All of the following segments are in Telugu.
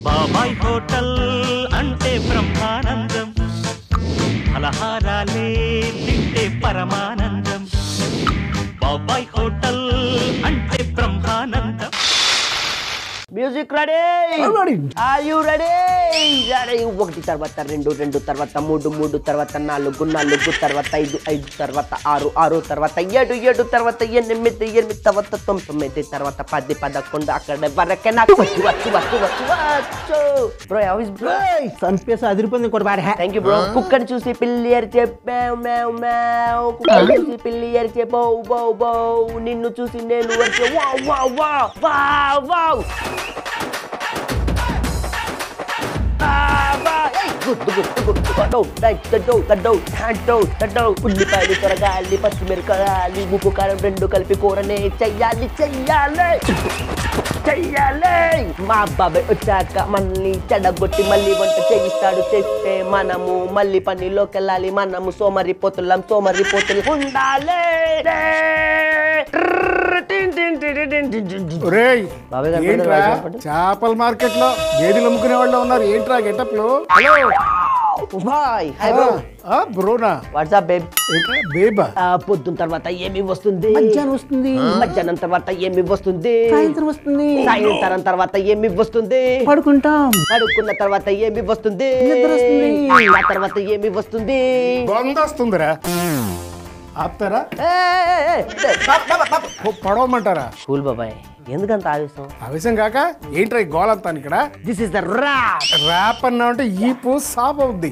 బాబాయ్ హోటల్ అంటే బ్రహ్మానందం ఫలహారాలే తింటే పరమానందం బాబాయ్ హోటల్ అంటే Brahmanandam music ready are you ready ready ఒకటి తర్వాత రెండు రెండు తర్వాత మూడు మూడు తర్వాత నాలుగు నాలుగు తర్వాత ఐదు ఐదు తర్వాత ఆరు ఆరు తర్వాత ఏడు ఏడు తర్వాత ఎనిమిది ఎనిమిది తర్వాత తొమ్మిది తర్వాత పది పదకొండు అక్కడ వరకే నాకు వచ్చు వచ్చు వచ్చు వచ్చు వచ్చు బ్రో హౌ ఇస్ బ్రో చంపేసి అదిరిపోయింది ఇంకోటి బాగా థ్యాంక్ యూ బ్రో కుక్కని చూసి పిల్లి అరిచే మేవ్ మేవ్ మేవ్ కుక్కని చూసి పిల్లి అరిచే బౌ బౌ బౌ నిన్ను చూసి నేను అరిచే wow wow wow wow wow గుద్దు గుద్దు గుద్దు కడో డై తడో తడో హ్యాండో తడో ఉల్లిపాయలు త్వరగాలి పచ్చిమిరకాయలు ఉప్పు కారం రెండు కలిపి కూరనే చెయ్యాలి చెయ్యాలి చెయ్యాలి మా బాబాయ్ వచ్చాక మళ్ళీ చెడగొట్టి మళ్ళీ వంట చేయిస్తాడు చేస్తే మనము మళ్ళీ పనిలోకి వెళ్ళాలి మనము సోమరి పోతులం సోమరి పోతులు ఉండాలి ఒరేయ్ బాబాయ్ గారు ఏంట్రా పెడతారా చెప్పండి? చేపల మార్కెట్ లో గేదెలు అమ్ముకునే వాళ్ళు ఉన్నారు ఏంట్రా గెటప్ లో బాయ్ హై బ్రో ఆ బ్రోనా వాట్సాప్ బేబ్ ఏంట్రా బేబా పొద్దున్న తర్వాత ఏమి వస్తుంది మధ్యాహ్నం వస్తుంది మధ్యాహ్నం తర్వాత ఏమి వస్తుంది సాయంత్రం వస్తుంది సాయంత్రం తర్వాత ఏమి వస్తుంది పడుకుంటాం పడుకున్న తర్వాత ఏమి వస్తుంది నిద్ర వస్తుంది. ఆ తర్వాత ఏమి వస్తుంది బొంద వస్తుందిరా ఆపుతారా ఏయ్, ఏయ్, ఏయ్, ఏయ్, బాబ్, బాబ్, బాబ్. ఓ, పడవమంటారా కూల్ బాబాయ్ ఎందుకంత ఆవేశం ఆవేశం కాక ఏంట్రా ఈ గోలంతా ఇక్కడ this is the rap rap అన్నా అంటే ఈ పూ సాప్ అవుద్ది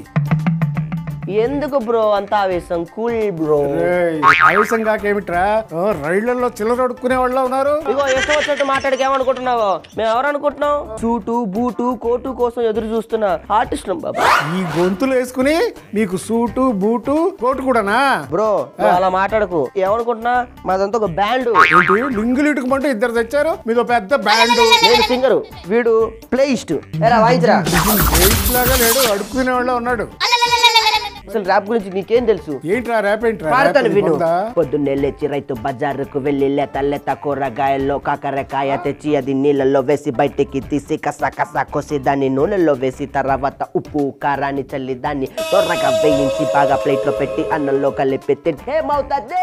ఎందుకు బ్రో అంత ఆవేశం కూల్ బ్రో రేయ్, ఆవేశం కాక ఏమిట్రా ఆ, రైళ్లలో చిల్లర అడుక్కునే వాళ్ళు ఉన్నారు ఇగో ఇష్టం వచ్చినట్టు మాట్లాడికి ఏమనుకుంటున్నావు మేము ఎవరు అనుకుంటున్నాం సూటు బూటు కోటు కోసం ఎదురు చూస్తున్న ఆర్టిస్ట్ బాబా ఈ గొంతులు వేసుకుని మీకు సూటు బూటు కోటు కూడానా బ్రో నువ్వు అలా మాట్లాడకు ఏమనుకుంటున్నా మాదంతా ఒక బ్యాండ్ ఏంటి లింగులు ఇటుకుమంటూ ఇద్దరు తెచ్చారు మీదో పెద్ద బ్యాండ్ నేను సింగరు వీడు ప్లేయిస్ట్ ఎరా వాయించరా లాగా లేడు అడుక్కునే వాళ్ళు ఉన్నాడు అసలు ర్యాప్ గురించి నీకేం తెలుసు ఏంట్రా ర్యాప్ ఏంట్రా పాడతాను ర్యాప్ విను ఉందా? పొద్దున్నే లేచి రైతు బజారుకు వెళ్ళి లేత లేత కూరగాయల్లో కాకరకాయ తెచ్చి అది నీళ్ళల్లో వేసి బయటికి తీసి కస కస కోసి దాన్ని నూనెలో వేసి తర్వాత ఉప్పు కారాన్ని చల్లి దాన్ని త్వరగా వేయించి బాగా ప్లేట్ లో పెట్టి అన్నంలో కలిపి తింటే ఏమవుతుంది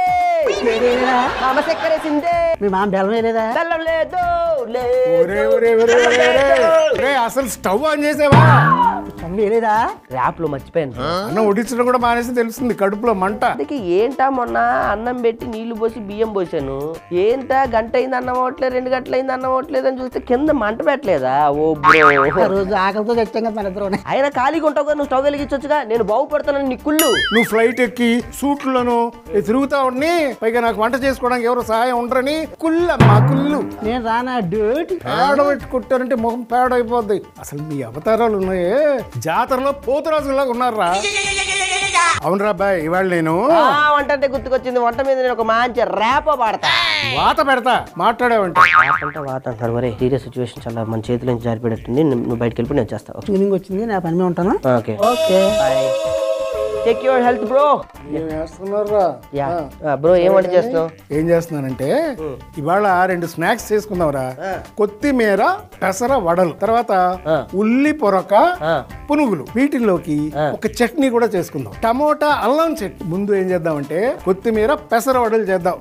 మామ చక్కెరేసిందే మీ మామ బెల్లం వేయలేదా బెల్లం లేదు ఒరే, ఒరే, ఒరే, ఒరే, ఒరే. ఒరే, అసలు స్టవ్ ఆన్ చేసావా స్టవ్ వేయలేదా ర్యాప్ లో మర్చిపోయాను అన్నం ఉడించడం కూడా మానేసి తెలుస్తుంది కడుపులో మంట అందుకే ఏంటా మొన్న అన్నం పెట్టి నీళ్లు పోసి బియ్యం పోసాను ఏంటా గంట అయింది అన్నం అవ్వట్లేదు రెండు గంటలు అయింది అన్నం అవ్వట్లేదు అని చూస్తే కింద మంట పెట్టలేదా ఓ బ్రో ఆ రోజు ఆకలితో తెచ్చాం కదా మన ఇద్దరు ఆయన ఖాళీగా ఉంటావు కదా నువ్వు స్టవ్ వెలిగించొచ్చుగా నేను బాగుపడతానని నీ కుళ్ళు నువ్వు ఫ్లైట్ ఎక్కి సూట్లను తిరుగుతా ఉండి పైగా నాకు వంట చేసుకోవడానికి ఎవరు సహాయం ఉండరని కుల్లమ్మా కుళ్ళు నేను రానా డేట్ పేడ పెట్టి కొట్టారంటే ముఖం పేడ అయిపోద్ది అసలు మీ అవతారాలు ఉన్నాయే జాతరలో పోతురాజులాగా ఉన్నారా అవునరా బాయ్ ఇవాళ నేను ఆ వంట అంటే గుర్తుకొచ్చింది వంట మీద నేను ఒక మంచి ర్యాప్ పాడతా వాత పెడతా మాట్లాడావంటే ర్యాప్ అంటే వాత అంటారు మరి సీరియస్ సిచ్యువేషన్ చాలా మన చేతిలో నుంచి జారిపెడుతుంది నువ్వు బయటకు వెళ్ళిపోయి నేను చేస్తావు ట్యూనింగ్ వచ్చింది నా పని మీద ఉంటాను okay okay check your health bro ఏం చేస్తున్నారా యా బ్రో ఏం వంట చేస్తున్నావు ఏం చేస్తున్నానంటే ఇవాళ రెండు స్నాక్స్ చేసుకుందాంరా కొత్తిమీర పెసర వడలు తర్వాత ఆ. ఉల్లి పొరక ఆ. పునుగులు వీటిల్లోకి ఒక చట్నీ కూడా చేసుకుందాం టమోటా అల్లం చట్నీ ముందు ఏం చేద్దామంటే కొత్తిమీర పెసర వడలు చేద్దాం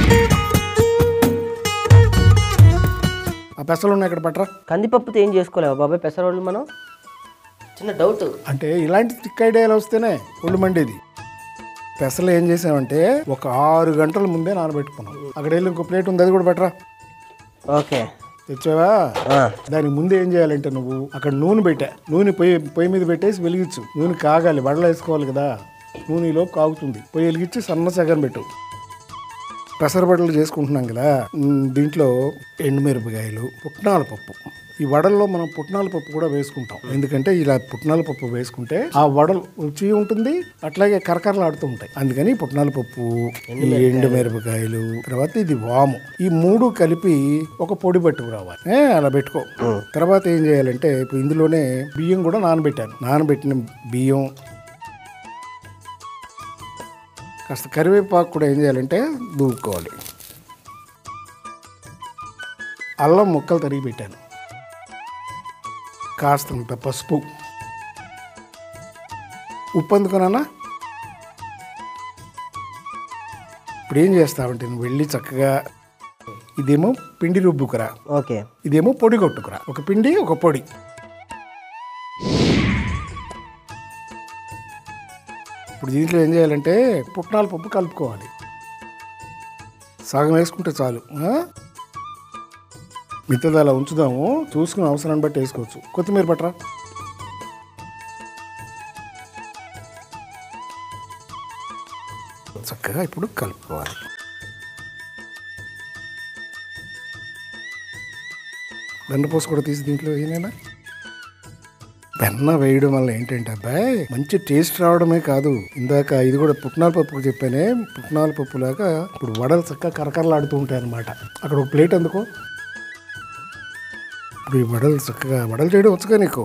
ఆ పెసలు ఉన్నాయి ఇక్కడ పట్రా కందిపప్పుతో ఏం చేసుకోలేవు బాబాయ్ పెసరోళ్ళు మనం చిన్న డౌట్ అంటే ఇలాంటి టిక్ ఐడియాలు వస్తేనే ఒళ్ళు మండేది పెసలు ఏం చేసామంటే ఒక ఆరు గంటల ముందే నానబెట్టుకున్నాం అక్కడ వెళ్ళి ఇంకో ప్లేట్ ఉంది అది కూడా పెట్టరా ఓకే తెచ్చావా దానికి ముందు ఏం చేయాలంటే నువ్వు అక్కడ నూనె పెట్టా నూనె పొయ్యి పొయ్యి మీద పెట్టేసి వెలిగించు నూనె కాగాలి వడలు వేసుకోవాలి కదా నూనెలో కాగుతుంది పొయ్యి వెలిగించి సన్న సగం పెట్టు పెసరబడలు చేసుకుంటున్నాం కదా ఉమ్, దీంట్లో ఎండుమిరపకాయలు పుట్నాల పప్పు ఈ వడల్లో మనం పుట్నాల పప్పు కూడా వేసుకుంటాం ఎందుకంటే ఇలా పుట్నాల పప్పు వేసుకుంటే ఆ వడలు రుచి ఉంటుంది అట్లాగే కరకరలాడుతూ ఉంటాయి అందుకని పుట్నాల పప్పు ఈ ఎండు మిరపకాయలు తర్వాత ఇది వాము ఈ మూడు కలిపి ఒక పొడి పట్టుకురావాలి ఏ, అలా పెట్టుకో తర్వాత ఏం చేయాలంటే ఇప్పుడు ఇందులోనే బియ్యం కూడా నానబెట్టాను నానబెట్టిన బియ్యం కాస్త కరివేపాకు కూడా ఏం చేయాలంటే దూకోవాలి అల్లం ముక్కలు తరిగి పెట్టాను కాస్తంత పసుపు ఉప్పు అందుకున్నానా ఇప్పుడు ఏం చేస్తావంటే నువ్వు వెళ్ళి చక్కగా ఇదేమో పిండి రుబ్బుకురా ఓకే ఇదేమో పొడి కొట్టుకురా ఒక పిండి ఒక పొడి ఇప్పుడు దీంట్లో ఏం చేయాలంటే పుట్నాల పప్పు కలుపుకోవాలి సగం వేసుకుంటే చాలు ఆ? మిగతాది అలా ఉంచుదాము చూసుకుని అవసరాన్ని బట్టి వేసుకోవచ్చు కొత్తిమీర పట్టరా చక్కగా ఇప్పుడు కలుపుకోవాలి వెన్నపూస కూడా తీసి దీంట్లో వేయనేనా వెన్న వేయడం వల్ల ఏంటంటే అబ్బాయి మంచి టేస్ట్ రావడమే కాదు ఇందాక ఇది కూడా పుట్నాల పప్పు చెప్పానే పుట్నాల పప్పు లాగా ఇప్పుడు వడలు చక్కగా కరకరలాడుతూ ఉంటాయి అన్నమాట అక్కడ ఒక ప్లేట్ అందుకో ఇప్పుడు ఈ వడలు చక్కగా వడలు చేయడం వచ్చుగా నీకు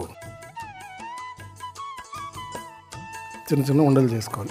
చిన్న చిన్న ఉండలు చేసుకోవాలి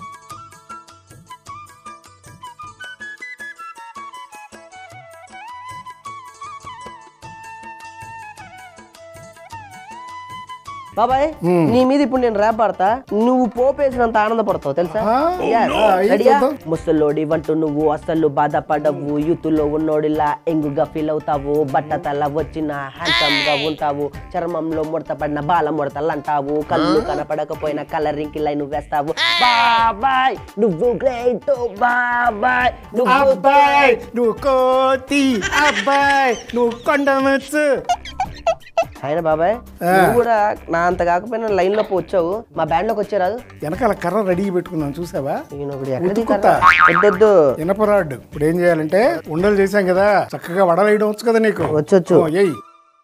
బాబాయ్ నీ మీద ఇప్పుడు నేను ర్యాప్ పాడతా నువ్వు పోపేసినంత ఆనందపడతావు తెలుసా ఆ, Yeah. ఆ, అయితే రెడీయా? చూద్దాం. ముసలోడి వంటూ నువ్వు అసలు బాధపడవు యూతులో ఉన్నోడిలా ఎంగుగా ఫీల్ అవుతావు బట్ట తల వచ్చిన హ్యాండ్సమ్ గా ఉంటావు చర్మంలో ముడత పడిన బాల ముడతలు అంటావు కళ్ళు కనపడకపోయినా కలరింగ్ కి లైన్ వేస్తావు బాబాయ్ నువ్వు గ్రేట్ బాబాయ్ నువ్వు అబ్బాయి నువ్వు కోతి అబ్బాయి నువ్వు కొండమచ్చు ఆయన బాబాయ్ నువ్వు కూడా నా అంత కాకపోయినా లైన్ లోకి వచ్చావు మా బ్యాండ్ లోకి వచ్చారాదు వెనకాల కర్ర రెడీ పెట్టుకున్నాను చూసావా ఈయన ఒకడు ఎక్కడ ఉతుకుతా. దిగుతారా? వద్దొద్దు ఇనపరాడు ఇప్పుడు ఏం చేయాలంటే ఉండలు చేశాం కదా చక్కగా వడలేయడం వచ్చు కదా నీకు వచ్చొచ్చు. ఓ, ఏయ్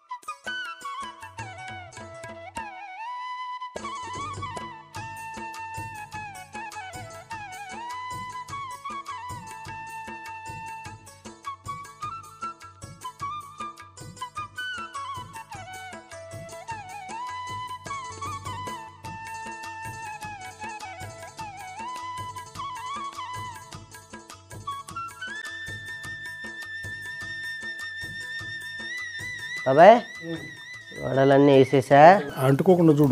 బాబాయ్ వడలన్నీ వేసేసా అంటుకోకుండా చూడు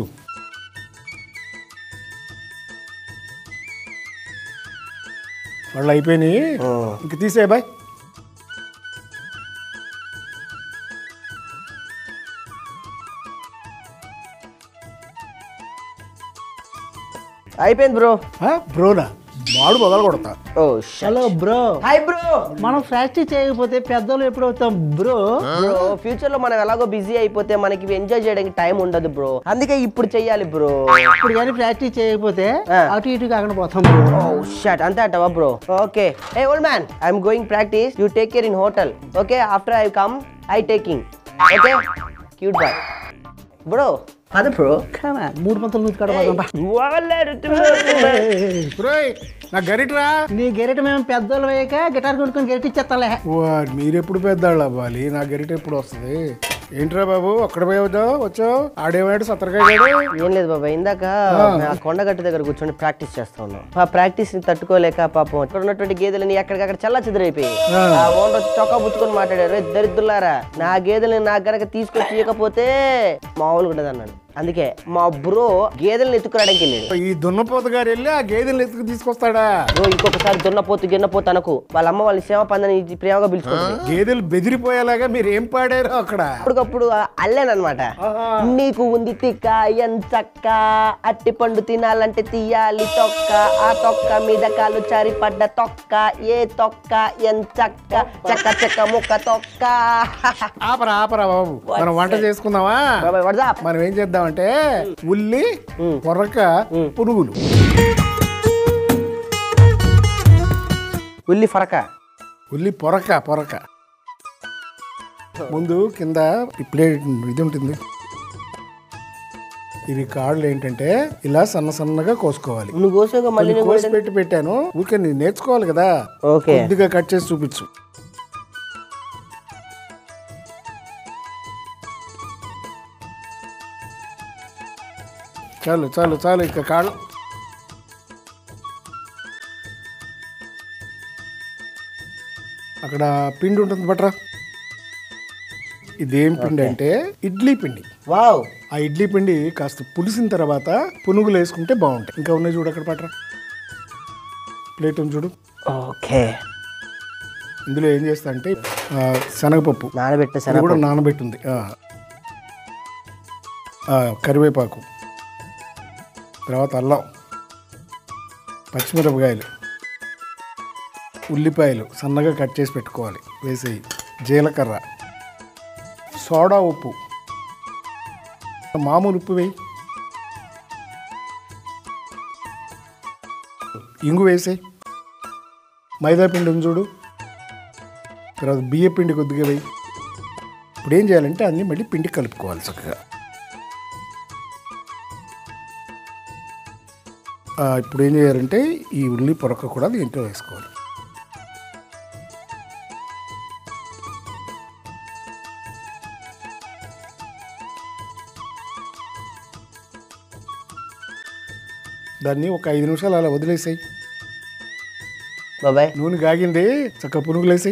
వాళ్ళు అయిపోయినాయి ఇంక తీసే బాయ్ అయిపోయింది బ్రో ఆ, బ్రోనా మాడు మొదలు కొడతా oh hello bro hi bro మనం ప్రాక్టీస్ చేయకపోతే పెద్దలు ఎప్పుడు అవుతాం బ్రో బ్రో ఫ్యూచర్ లో మనం ఎలాగో బిజీ అయిపోతే మనకి ఎంజాయ్ చేయడానికి టైం ఉండదు బ్రో అందుకే ఇప్పుడు చెయ్యాలి బ్రో ఇప్పుడు కానీ ప్రాక్టీస్ చేయకపోతే ఆ. అటు ఇటు కాకుండా పోతాం బ్రో ఓ షట్ అంతే అంటావా bro okay a old man I'm going practice you take care in hotel okay after I come I taking okay cute boy bro అదే బ్రో Come on, మూడు పంతులు నుంచి కాడ పోదాం బా. బ్రోయ్ నా గరిట్రా నీ గెరెట మేము పెద్దలు వేయక గిటార్ కొనుక్కొని గెరెట్ ఇచ్చేస్తాలే వాడు మీరెప్పుడు పెద్దాళ్ళు అవ్వాలి నా గరిట ఎప్పుడు వస్తుంది ఏంట్రా బాబు అక్కడ పోయి వచ్చావు వచ్చావు ఆడేవాడు సత్తరకాయ ఏం లేదు బాబా ఇందాక ఆ కొండగట్టు దగ్గర కూర్చొని ప్రాక్టీస్ చేస్తా ఉన్నాం ఆ ప్రాక్టీస్ ని తట్టుకోలేక పాపం ఇక్కడ ఉన్నటువంటి గేదెలని ఎక్కడికక్కడ చల్లా చెదిరైపోయి ఆ ఓనర్ వచ్చి చొక్కా పుచ్చుకొని మాట్లాడారు "రే దరిద్రులారా నా గేదెలని నా గనక తీసుకొచ్చి ఇవ్వకపోతే మామూలుగా ఉండదు అన్నాడు అందుకే మా బ్రో గేదెలను ఎత్తుకురావడానికి వెళ్ళాడు ఈ దున్నపోత గారు వెళ్ళి ఆ గేదెలు ఎత్తుకు తీసుకొస్తాడా బ్రో ఇంకొకసారి దున్నపోతు గిన్నపోతు అనకు వాళ్ళ అమ్మ వాళ్ళ సేవ పందని ప్రేమగా పిలుచుకుంటుంది గేదెలు బెదిరిపోయేలాగా మీరు ఏం పాడారు అక్కడ అప్పటికప్పుడు అల్లానమాట నీకు ఉంది తిక్క ఎంచక్క అట్టి పండు తినాలంటే తీయాలి తొక్క ఆ తొక్క మీద కాలు చారి పడ్డ తొక్క ఏ తొక్క ఎంచక్క చెక్క చెక్క ముక్క తొక్క ఆపరా ఆపరా బాబు మనం వంట చేసుకుందామా బాబాయ్ వాట్సాప్ మనం ఏం చేద్దామంటే ఉల్లి పొరక పునుగులు ఉల్లి ఫరక ఉల్లి పొరక పొరక ముందు కింద ఈ ప్లేట్ ఇది ఉంటుంది ఇవి కాళ్ళు ఏంటంటే ఇలా సన్న సన్నగా కోసుకోవాలి నువ్వు కోసాక మళ్ళీ కొన్ని కోసి పెట్టి పెట్టాను ఊరికే నేను నేర్చుకోవాలి కదా ఓకే కొద్దిగా కట్ చేసి చూపించు చాలు చాలు చాలు ఇక కాళ్ళు అక్కడ పిండి ఉంటుంది బట్రా ఇదేం పిండి అంటే ఇడ్లీ పిండి వావ్ ఆ ఇడ్లీ పిండి కాస్త పులిసిన తర్వాత పునుగులు వేసుకుంటే బాగుంటాయి ఇంకా ఉన్నాయి చూడు అక్కడ పట్రా ప్లేట్ ఉంది చూడు ఓకే ఇందులో ఏం చేస్తా అంటే ఆ, శనగపప్పు నానబెట్టిన ఇది శనగ కూడా నానబెట్టింది ఆ. ఆ, కరివేపాకు తర్వాత అల్లం పచ్చిమిరపకాయలు ఉల్లిపాయలు సన్నగా కట్ చేసి పెట్టుకోవాలి వేసేయి జీలకర్ర సోడా ఉప్పు మామూలు ఉప్పు వేయి ఇంగు వేసేయి మైదా పిండి ఉంది చూడు తర్వాత బియ్య పిండి కొద్దిగా వేయి ఇప్పుడు ఏం చేయాలంటే అన్నీ మళ్ళీ పిండి కలుపుకోవాలి చక్కగా ఆ, ఇప్పుడు ఏం చేయాలంటే ఈ ఉల్లి పొరక కూడా దీంట్లో వేసుకోవాలి దాన్ని ఒక ఐదు నిమిషాలు అలా వదిలేసాయి బాబాయ్ నూనె కాగింది చక్క పునుగులేసాయి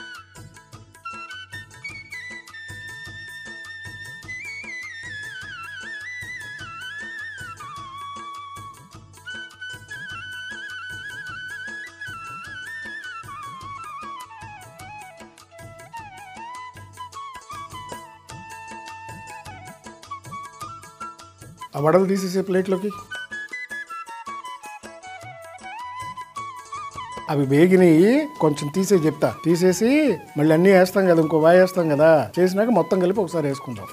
ఆ వడలు తీసేసే ప్లేట్లోకి అవి వేగినవి కొంచెం తీసే చెప్తా తీసేసి మళ్ళీ అన్నీ వేస్తాం కదా ఇంకో వాయి వేస్తాం కదా చేసినాక మొత్తం కలిపి ఒకసారి వేసుకుందాం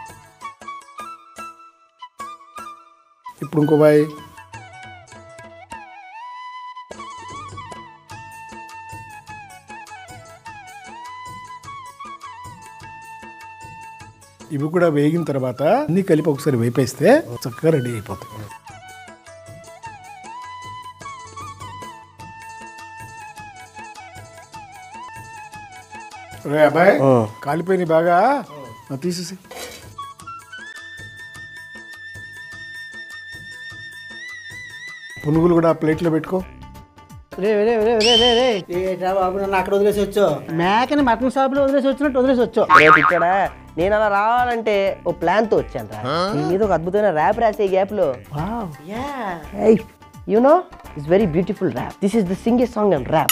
ఇప్పుడు ఇంకో వాయి ఇవి కూడా వేగిన తర్వాత అన్ని కలిపి ఒకసారి వేపేస్తే చక్కగా రెడీ అయిపోతాయి రే అబ్బాయి కాలిపోయినాయి బాగా ఆ, తీసేసి పునుగులు కూడా ప్లేట్లో పెట్టుకో రే రే రే రే రే రే ఏట్రా బాబు నన్ను అక్కడ వదిలేసి వచ్చో మేకని మటన్ షాప్లో వదిలేసి వచ్చినట్టు వదిలేసి వచ్చో రేపు ఇక్కడ నేను అలా రావాలంటే ఓ ప్లాన్ తో వచ్చాను రా నీ మీద ఒక అద్భుతమైన ర్యాప్ రాసే గ్యాప్ లో you know it's very beautiful rap this is the singest song and rap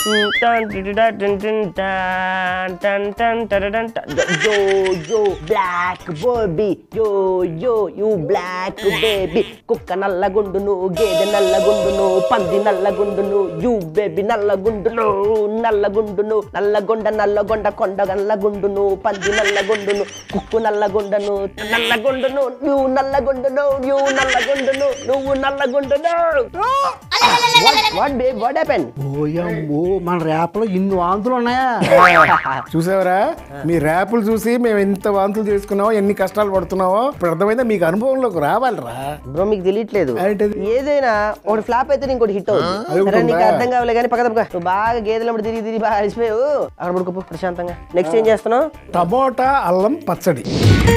yo yo black baby యో యో యు బ్లాక్ బేబీ కుక్క నల్లగుండును గేదె నల్లగుండును పంది నల్లగుండును యు బేబీ నల్లగుండును నల్లగుండును నల్లగొండ నల్లగొండ కొండ నల్లగుండును పంది నల్లగుండును కుక్కు నల్లగుండను నల్లగుండును నువ్వు నల్లగుండును నువ్వు నల్లగుండును నువ్వు నల్లగుండును వాట్ బేబ్ వాట్ హ్యాపెన్ ఓయమ్మో మన ర్యాప్లో ఇన్ని వాంతులు ఉన్నాయా చూసావరా మీ ర్యాపులు చూసి మేము ఎంత వాంతులు చేసుకున్నామో ఎన్ని కష్టాలు పడుతున్నామో ఇప్పుడు అర్థమైందా మీకు అనుభవంలోకి రావాలిరా బ్రో మీకు తెలియట్లేదు ఏంటది? ఏదైనా ఒకటి ఫ్లాప్ అయితే ఇంకోటి హిట్ అది అవుతుంది ఒకటి సరే నీకు ఉందా? అర్థం కావాలి కానీ పక్క తప్పక నువ్వు బాగా గేదెలప్పుడు తిరిగి తిరిగి బాగా అలసిపోయావు అక్కడ పడుకోపో ప్రశాంతంగా నెక్స్ట్ ఏం చేస్తున్నావు టమోటా అల్లం పచ్చడి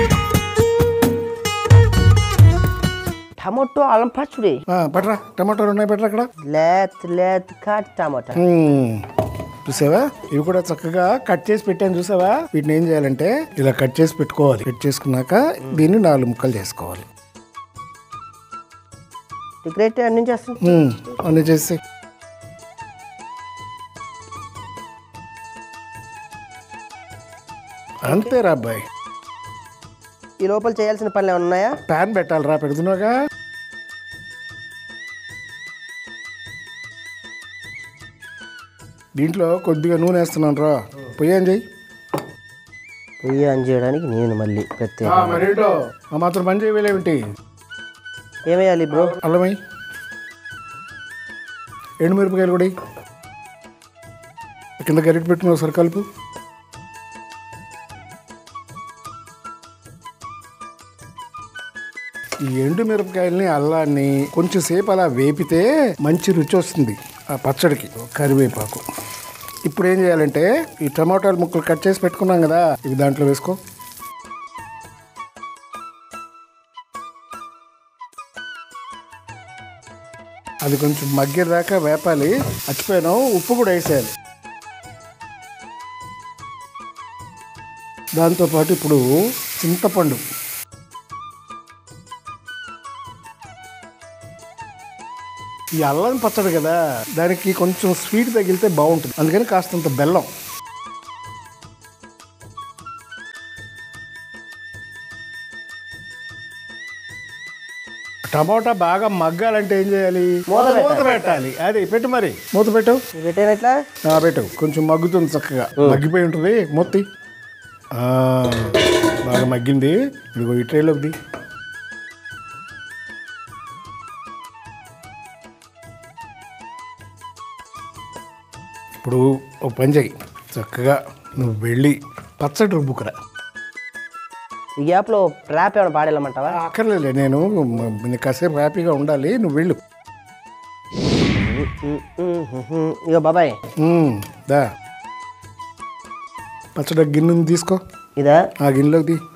టమోటో అల్లం పచ్చుడి ఆ, పట్రా టమాటాలు ఉన్నాయి పట్రా అక్కడ లేత్ లేత్ కట్ టమోటా మ్మ్. చూసావా ఇవి కూడా చక్కగా కట్ చేసి పెట్టాను చూసావా వీటిని ఏం చేయాలంటే ఇలా కట్ చేసి పెట్టుకోవాలి కట్ చేసుకున్నాక దీన్ని నాలుగు ముక్కలు చేసుకోవాలి టికెట్ అన్ని చేస్తాను మ్మ్. అన్నీ చేసి అంతేరా అబ్బాయి ఈ లోపల చేయాల్సిన పనులు ఏమైనా ఉన్నాయా ప్యాన్ పెట్టాలిరా పెడుతున్నాగా దీంట్లో కొద్దిగా నూనె వేస్తున్నాను రా పొయ్యేం చెయ్యి పొయ్యి ఆన్ చేయడానికి నేను మళ్ళీ ప్రత్యేక మరేంటో ఆ మాత్రం పని చేయలేమిటి ఏమేయాలి బ్రో అల్లమై ఎండుమిరపకాయలు కూడా ఎయ్. కింద గరిటె పెట్టుకుని ఒకసారి కలుపు ఈ ఎండు మిరపకాయల్ని అల్లాన్ని కొంచెం సేపు అలా వేపితే మంచి రుచి వస్తుంది ఆ పచ్చడికి కరివేపాకు ఇప్పుడు ఏం చేయాలంటే ఈ టమాటాలు ముక్కలు కట్ చేసి పెట్టుకున్నాం కదా ఇవి దాంట్లో వేసుకో అది కొంచెం మగ్గేదాకా వేపాలి మర్చిపోయాను ఉప్పు కూడా వేసేయాలి దాంతోపాటు ఇప్పుడు చింతపండు ఈ అల్లం పచ్చడి కదా దానికి కొంచెం స్వీట్ తగిలితే బాగుంటుంది అందుకని కాస్తంత బెల్లం టమాటా బాగా మగ్గాలంటే ఏం చేయాలి మూత పెట్టాలి. మూత పెట్టాలి అది పెట్టు మరి మూత పెట్టు పెట్టాను ఎట్లా ఆ, పెట్టు కొంచెం మగ్గుతుంది చక్కగా మగ్గిపోయి ఉంటుంది మొత్తి ఆ, బాగా మగ్గింది ఇదిగో ఈ ట్రేలోకి ఇప్పుడు ఒక పని చెయ్యి చక్కగా నువ్వు వెళ్ళి పచ్చడి రుబ్బుకురా ఈ గ్యాప్లో ర్యాప్ ఏమైనా పాడేళ్ళమంటావా అక్కర్లేదు నేను మ- నీకు కాసేపు హ్యాపీగా ఉండాలి నువ్వు వెళ్ళు ఇగో బాబాయ్ ఉమ్, దా పచ్చడి గిన్నెని తీసుకో ఇదా ఆ గిన్నెలోకి తీ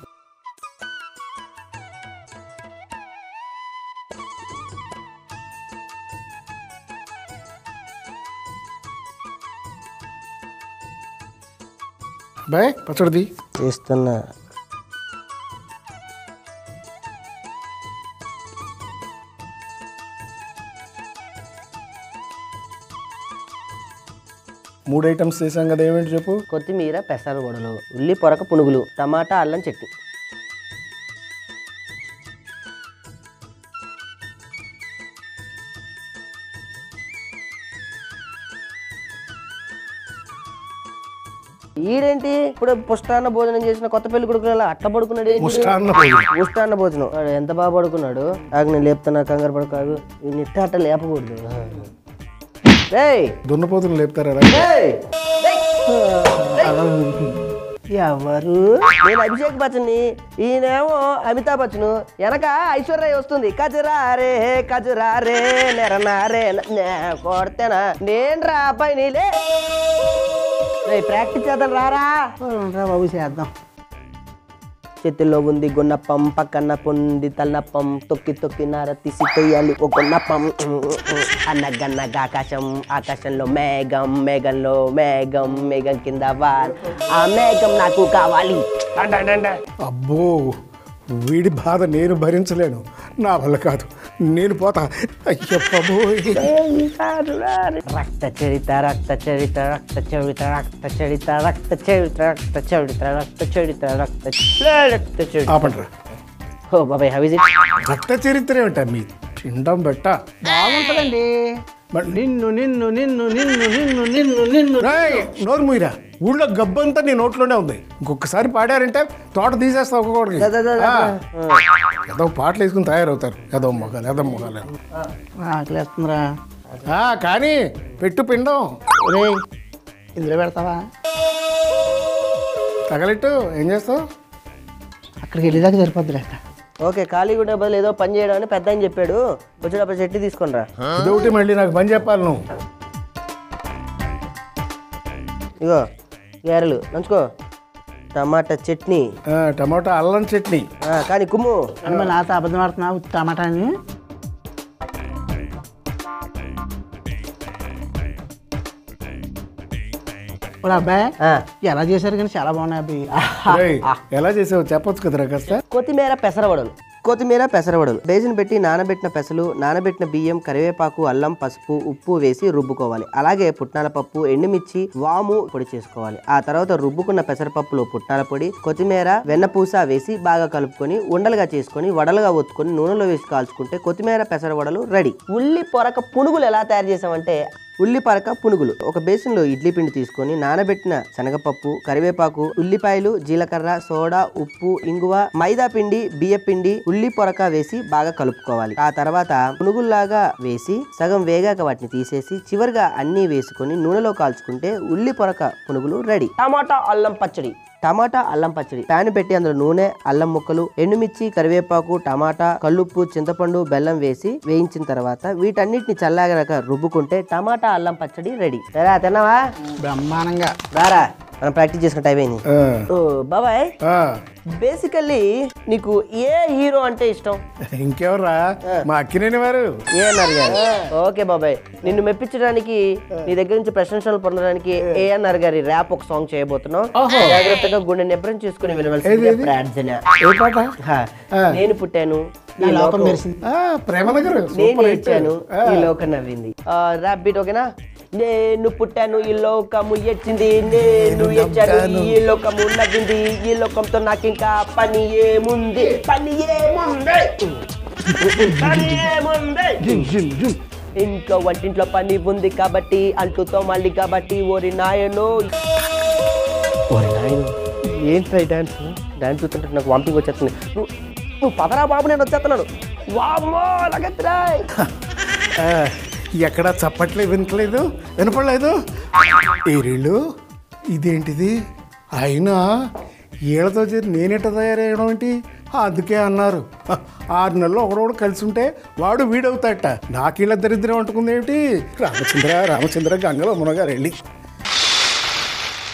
బాయ్ పచ్చడిది చేస్తున్నా మూడు ఐటమ్స్ చేసాం కదా ఏమిటి చెప్పు కొత్తిమీర పెసర గొడలు ఉల్లి పొరక పునుగులు టమాటా అల్లం చట్నీ ఈడేంటి ఇప్పుడు పుష్టాన్న భోజనం చేసిన కొత్త పెళ్లి కొడుకునేలా అట్ట పడుకున్నాడు ఏంటి? ముష్టాన్న భోజనం. ముష్టాన్న భోజనం వాడు ఎంత బాగా పడుకున్నాడు ఆగు నేను లేపుతున్నా కంగారు పడకాగు నిట్ట అట్ట లేపకూడదు రేయ్ దున్నపోతులు లేపుతారా రేయ్! ఎవరు నేను అభిషేక్ బచ్చన్ని ఈయనేమో అమితాబ్ బచ్చన్ వెనక ఐశ్వర్య వస్తుంది కజరా రే కజరా రే నెరనారే కొడతేనా నేను రా అబ్బాయి నీలే రేయ్, ప్రాక్టీస్ చేద్దాం రారా రా బాబు చేద్దాం చేతిలో ఉంది గున్నప్పం పక్కన పొంది తలనప్పం తొక్కి తొక్కి నార తీసి తొయ్యాలి ఒక గున్నప్పం అన్నగన్నగ ఆకాశం ఆకాశంలో మేఘం మేఘంలో మేఘం మేఘం కింద వాన్ ఆ మేఘం నాకు కావాలి అబ్బో వీడి బాధ నేను భరించలేను నా వల్ల కాదు నేను పోతా అయ్యో బాబోయ్. రక్త చరిత రక్త చరిత రక్త చరిత రక్త చరిత రక్త చరిత రక్త చరిత రక్త చరిత రక్త రక్త చరిత ఆపండ్రా ఓ బాబాయ్ హౌ ఇస్ ఇట్ రక్త చరిత్ర ఏమిటా మీ పిండం బెట్ట బాగుంటుందండి మరి నిన్ను నిన్ను నిన్ను నిన్ను నిన్ను నిన్ను నిన్ను రేయ్, నోరు మూయిరా ఊళ్ళో గబ్బంతా నీ నోట్లోనే ఉంది ఇంకొకసారి పాడారంటే తోట తీసేస్తా ఒక్కొక్కడికి ఏదో పాటలు వేసుకుని తయారవుతారు ఏదో మొగాలు ఏదో మొగాలు అని. ఆకలేస్తుందిరా ఆ, కానీ పెట్టు పిండం రే ఇందులో పెడతావా తగలెట్టు ఏం చేస్తావు అక్కడికి వెళ్ళేదాకా సరిపోద్ది ఓకే ఖాళీ ఉండే బదులు ఏదో పని చేయడం అని పెద్ద అని చెప్పాడు వచ్చేటప్పుడు చెట్టు తీసుకొని రా ఇదొకటి మళ్ళీ నాకు పని చెప్పాలి నువ్వు ఇగో గారెలు నంచుకో టమాటా చట్నీ ఆ, టమాటా అల్లం చట్నీ ఆ, కానీ కుమ్ము అని మళ్ళీ నాతో అబద్ధం ఆడుతున్నావు టమాటా అని ఇప్పుడు అబ్బాయి ఆ, ఎలా చేశారు కానీ చాలా బాగున్నాయి అబ్బాయి రేయ్, ఎలా చేసావు చెప్పొచ్చు కదరా కాస్త కొత్తిమీర పెసరవడలు కొత్తిమీర పెసరవడలు బేసిన్ పెట్టి నానబెట్టిన పెసలు నానబెట్టిన బియ్యం కరివేపాకు అల్లం పసుపు ఉప్పు వేసి రుబ్బుకోవాలి అలాగే పుట్నాల పప్పు ఎండుమిర్చి వాము పొడి చేసుకోవాలి ఆ తర్వాత రుబ్బుకున్న పెసరపప్పులో పుట్నాల పొడి కొత్తిమీర వెన్నపూస వేసి బాగా కలుపుకొని ఉండలుగా చేసుకొని వడలుగా ఒత్తుకొని నూనెలో వేసి కాల్చుకుంటే కొత్తిమీర పెసర వడలు రెడీ ఉల్లి పొరక పునుగులు ఎలా తయారు చేసామంటే ఉల్లి పరక పునుగులు ఒక బేసిన్లో ఇడ్లీ పిండి తీసుకొని నానబెట్టిన శనగపప్పు కరివేపాకు ఉల్లిపాయలు జీలకర్ర సోడా ఉప్పు ఇంగువ మైదా పిండి బియ్య పిండి ఉల్లి పొరక వేసి బాగా కలుపుకోవాలి ఆ తర్వాత పునుగుల్లాగా వేసి సగం వేగాక వాటిని తీసేసి చివరిగా అన్నీ వేసుకొని నూనెలో కాల్చుకుంటే ఉల్లి పొరక పునుగులు రెడీ టమాటా అల్లం పచ్చడి టమాటా అల్లం పచ్చడి ప్యాన్ పెట్టి అందులో నూనె అల్లం ముక్కలు ఎండుమిర్చి కరివేపాకు టమాటా కల్లుప్పు చింతపండు బెల్లం వేసి వేయించిన తర్వాత వీటన్నిటిని చల్లాగనక రుబ్బుకుంటే టమాటా అల్లం పచ్చడి రెడీ సరే తిన్నావా బ్రహ్మాండంగా రారా మనం ప్రాక్టీస్ చేసుకున్న టైం అయింది ఆ, ఓ బాబాయ్ ఆ. బేసికల్లీ నీకు ఏ హీరో అంటే ఇష్టం ఇంకెవర్రా మా అక్కినేని వారు ఏ అన్నారు గారు ఓకే బాబాయ్ నిన్ను మెప్పించడానికి నీ దగ్గర నుంచి ప్రశంసలు పొందడానికి ఏఎన్ఆర్ గారి ర్యాప్ ఒక సాంగ్ చేయబోతున్నాం జాగ్రత్తగా గుండె నిబ్రం చేసుకుని వినవలసిందిగా ప్రార్థన ఏ పాట హా. నేను పుట్టాను ఈ లోకం లోకం మెరిసింది ఆ, ప్రేమనగర్ నేను సూపర్ హిట్. ఏడ్చాను ఆ, ఈ లోకం నవ్వింది ర్యాప్ బీట్ ఓకేనా నేను పుట్టాను ఈ లోకము ఎచ్చింది నేను ఎచ్చాను ఈ లోకము నవ్వింది ఈ లోకంతో నాకు ఇంకా పని ఏముంది పని ఏముంది పని ఏముంది ఇంట్లో వంటింట్లో పని ఉంది కాబట్టి అంటుతో మళ్ళీ కాబట్టి ఓరి నాయను ఓరి నాయను ఏంటి డాన్స్ డాన్స్ చూస్తుంటే నాకు వాంపింగ్ వచ్చేస్తుంది నువ్వు నువ్వు పదరా బాబు నేను వచ్చేస్తున్నాను వామ్మో లగత్రాయ్ ఆ, ఎక్కడా చప్పట్లే వినట్లేదు వినపడలేదు ఏరీళ్ళు ఇదేంటిది అయినా ఈళ్ళతో చేరి నేనెట తయారయ్యడం ఏంటి అందుకే అన్నారు హ, ఆరు నెలలు ఒకడోడు కలిసి ఉంటే వాడు వీడవుతాడట నాకీళ్ళ దరిద్రం అంటుకుంది ఏమిటి రామచంద్ర రామచంద్ర గంగలో మునగారు వెళ్ళి